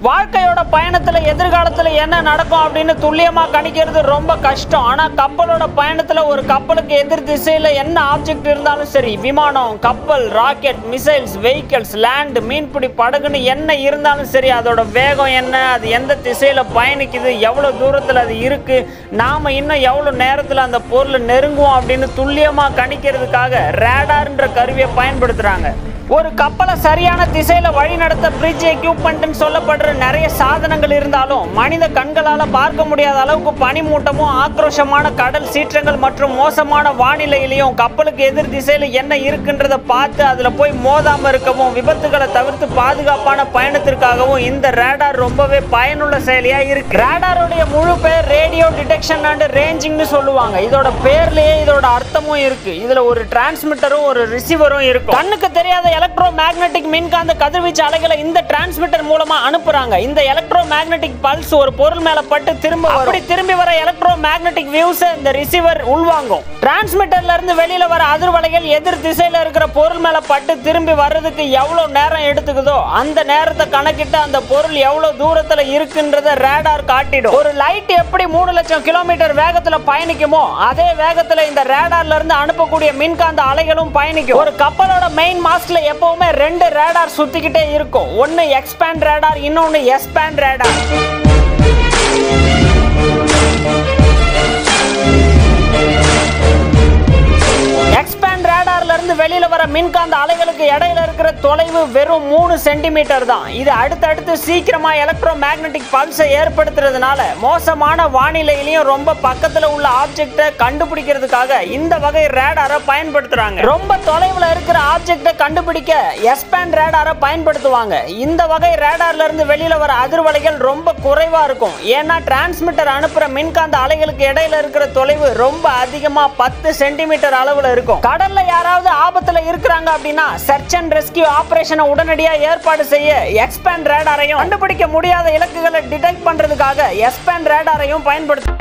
வாழ்க்கையோட பயணத்துல எதிர்காலத்துல என்ன நடக்கும் அப்படின்னு துல்லியமா கணிக்கிறது ரொம்ப கஷ்டம் ஆனா கப்பலோட பயணத்துல ஒரு கப்பலுக்கு எதிர் திசையில என்ன ஆப்ஜெக்ட் இருந்தாலும் சரி விமானம் கப்பல் ராக்கெட் மிசைல்ஸ் வெஹிக்கிள்ஸ் லேண்ட் மீன்பிடி படகுன்னு என்ன இருந்தாலும் சரி அதோட வேகம் என்ன அது எந்த திசையில பயணிக்குது எவ்வளவு தூரத்துல அது இருக்கு நாம இன்னும் எவ்வளவு நேரத்துல அந்த பொருளை நெருங்குவோம் அப்படின்னு துல்லியமா கணிக்கிறதுக்காக ரேடார்ன்ற கருவியை பயன்படுத்துறாங்க ஒரு கப்பலை சரியான திசையில வழி நடத்த பிரிட்ஜ் எக்யூப்மெண்ட்னு சொல்லப்படுற நிறைய சாதனங்கள் இருந்தாலும் மனித கண்களால பார்க்க முடியாத அளவுக்கு பனிமூட்டமும் ஆக்ரோஷமான கடல் சீற்றங்கள் மற்றும் மோசமான வானிலையிலையும் கப்பலுக்கு எதிர் திசையில என்ன இருக்குன்றத பார்த்து அதுல போய் மோதாம இருக்கவும் விபத்துகளை தவிர்த்து பாதுகாப்பான பயணத்திற்காகவும் இந்த ரேடார் ரொம்பவே பயனுள்ள செயலியா இருக்கு ரேடாருடைய முழு பேர் ரேடியோ டிடெக்ஷன் அண்ட் ரேஞ்சிங்னு சொல்லுவாங்க இதோட பேர்லயே இதோட அர்த்தமும் இருக்கு இதுல ஒரு டிரான்ஸ்மிட்டரும் ஒரு ரிசீவரும் இருக்கும் கண்ணுக்கு தெரியாத எலக்ட்ரோ மேக்னெட்டிக் மின்காந்த கதிர்வீச்சு அலைகளை இந்த டிரான்ஸ்மிட்டர் மூலமா அனுப்புறாங்க இந்த எலக்ட்ரோ மேக்னெட்டிக் பல்ஸ் ஒரு பொருள் மேல பட்டு திரும்ப வரும். அப்படி திரும்பி வர எலக்ட்ரோ மேக்னெட்டிக் வியூஸ் இந்த ரிசீவர் உள்வாங்கும் டிரான்ஸ்மிட்டர்ல இருந்து வெளியில வர அதிர்வலைகள் எதிர் திசையில இருக்கிற பொருள் மேல பட்டு திரும்பி வர்றதுக்கு எவ்வளவு நேரம் எடுத்துக்குதோ அந்த நேரத்தை கணக்கிட்டு அந்த பொருள் எவ்வளவு தூரத்துல இருக்குன்றத ரேடார் காட்டிடும் ஒரு லைட் எப்படி மூணு லட்சம் கிலோமீட்டர் வேகத்துல பயணிக்குமோ அதே வேகத்துல இந்த ரேடார்ல இருந்து அனுப்பக்கூடிய மின்காந்த அலைகளும் பயணிக்கும் ஒரு கப்பலோட மெயின் மாஸ்ட்ல எப்பவுமே ரெண்டு ரேடார் சுத்திக்கிட்டே இருக்கும் ஒன்னு எக்ஸ்பேண்ட் ரேடார் இன்னொன்னு எஸ்பேண்ட் ரேடார் எக்ஸ்பேண்ட் ரேடார்ல இருந்து வெளியில வர மின்காந்த அலைகளுக்கு இடையில இருக்கிற தொலைவு வெறும் மூணு சென்டிமீட்டர் தான் இது அடுத்தடுத்து சீக்கிரமா எலக்ட்ரோ மேக்னெட்டிக் பல்ஸை ஏற்படுத்துறதுனால மோசமான வானிலையிலையும் ரொம்ப பக்கத்துல உள்ள ஆப்ஜெக்டை கண்டுபிடிக்கிறதுக்காக இந்த வகை ரேடாரை பயன்படுத்துறாங்க ரொம்ப தொலைவுல இருக்கிற ஆப்ஜெக்டை கண்டுபிடிக்க எஸ்பேண்ட் ரேடாரை பயன்படுத்துவாங்க இந்த வகை ரேடார்ல இருந்து வெளியில வர அதிர்வலைகள் ரொம்ப குறைவா இருக்கும் ஏன்னா டிரான்ஸ்மிட்டர் அனுப்புற மின்காந்த அலைகளுக்கு இடையில இருக்கிற தொலைவு ரொம்ப அதிகமா பத்து சென்டிமீட்டர் அளவுல இருக்கும் கடல்ல யாராவது ஆபத்துல இருக்கிறாங்க அப்படின்னா சர்ச் அண்ட் ரெஸ்கியூ ஆபரேஷனை உடனடியா ஏற்பாடு செய்ய எக்ஸ்பேண்ட் ரேடாரையும் கண்டுபிடிக்க முடியாத இலக்குகளை டிடெக்ட் பண்றதுக்காக எஸ்பேண்ட் ரேடாரையும் பயன்படுத்தும்